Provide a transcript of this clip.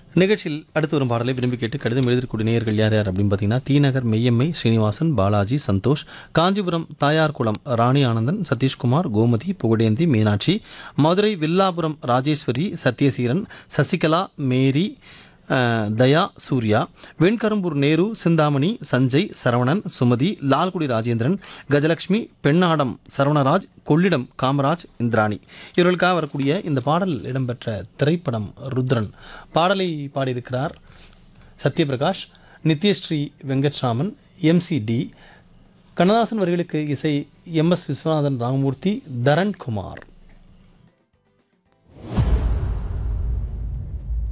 நிகழ்ச்சியில் அடுத்து வரும் பாடலை விரும்பி கேட்டு கடிதம் எழுதிக்கூடிய நேயர்கள் யார் யார் அப்படின்னு பார்த்தீங்கன்னா தீநகர் மெய்யம்மை ஸ்ரீனிவாசன் பாலாஜி சந்தோஷ் காஞ்சிபுரம் தாயார்குளம் ராணி ஆனந்தன் சதீஷ்குமார் கோமதி புகழேந்தி மீனாட்சி மதுரை வில்லாபுரம் ராஜேஸ்வரி சத்யசீரன் சசிகலா மேரி அஹ், தயா சூர்யா வெண்கரும்பூர் நேரு சிந்தாமணி சஞ்சய் சரவணன் சுமதி லால்குடி ராஜேந்திரன் கஜலட்சுமி பெண்ணாடம் சரவணராஜ் கொள்ளிடம் காமராஜ் இந்திராணி இவர்களுக்காக வரக்கூடிய இந்த பாடல் இடம்பெற்ற திரைப்படம் ருத்ரன் பாடலை பாடியிருக்கிறார் சத்யபிரகாஷ் நித்யஸ்ரீ வெங்கட்ராமன் எம்சிடி கண்ணதாசன் வரிகளுக்கு இசை எம் எஸ் விஸ்வநாதன் ராமமூர்த்தி தரன் குமார்